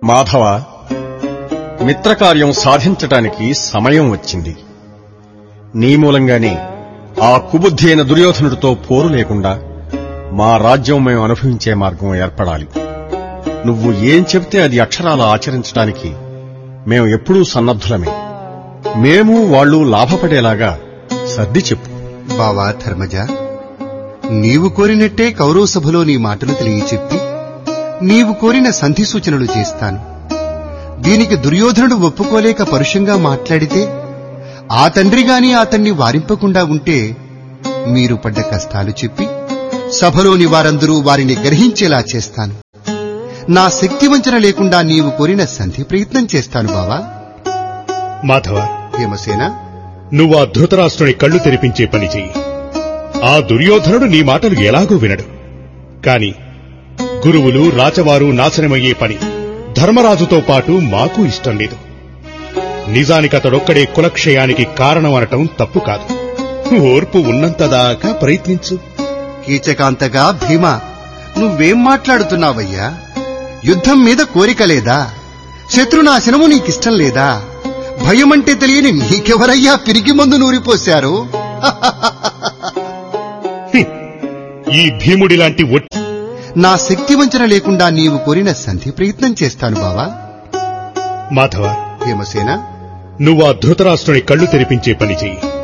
మాధవ మిత్రకార్యం సాధించటానికి సమయం వచ్చింది నీ మూలంగానే ఆ కుబుద్ధి అయిన దుర్యోధనుడితో పోరు లేకుండా మా రాజ్యం మేము అనుభవించే మార్గం ఏర్పడాలి నువ్వు ఏం చెబితే అది అక్షరాల ఆచరించడానికి మేము ఎప్పుడూ సన్నద్ధులమే మేము వాళ్ళు లాభపడేలాగా సర్ది చెప్పు బావా ధర్మజ నీవు కోరినట్టే కౌరవ సభలో నీ మాటలు తెలియచెప్పి నీవు కోరిన సంధి సూచనలు చేస్తాను దీనికి దుర్యోధనుడు ఒప్పుకోలేక పరుషంగా మాట్లాడితే ఆ తండ్రి గాని అతన్ని వారింపకుండా ఉంటే మీరు పడ్డ కష్టాలు చెప్పి సభలోని వారందరూ వారిని గ్రహించేలా చేస్తాను నా శక్తి వంచన లేకుండా నీవు కోరిన సంధి ప్రయత్నం చేస్తాను బావా మాధవ భీమసేన నువ్వు ఆ ధృతరాష్ట్రుని కళ్ళు తెరిపించే పని చెయ్యి ఆ దుర్యోధనుడు నీ మాటలు ఎలాగూ వినడు కాని గురువులు రాచవారు నాశనమయ్యే పని ధర్మరాజుతో పాటు మాకు ఇష్టం లేదు నిజానికి అతడొక్కడే కులక్షయానికి కారణం అనటం తప్పు కాదు ఓర్పు ఉన్నంతదాకా ప్రయత్నించు కీచకాంతగా భీమ నువ్వేం మాట్లాడుతున్నావయ్యా యుద్ధం మీద కోరిక లేదా శత్రునాశనము నీకిష్టం లేదా భయమంటే తెలియని నీకెవరయ్యా పిరికి మందు నూరిపోశారు హ్మ్. ఈ భీముడిలాంటి ఒట్టి నా శక్తి వంచన లేకుండా నీవు కోరిన సంధి ప్రయత్నం చేస్తాను బావా మాధవ భీమసేన నువ్వు ఆ ధృతరాష్ట్రుని కళ్ళు తెరిపించే పని చెయ్యి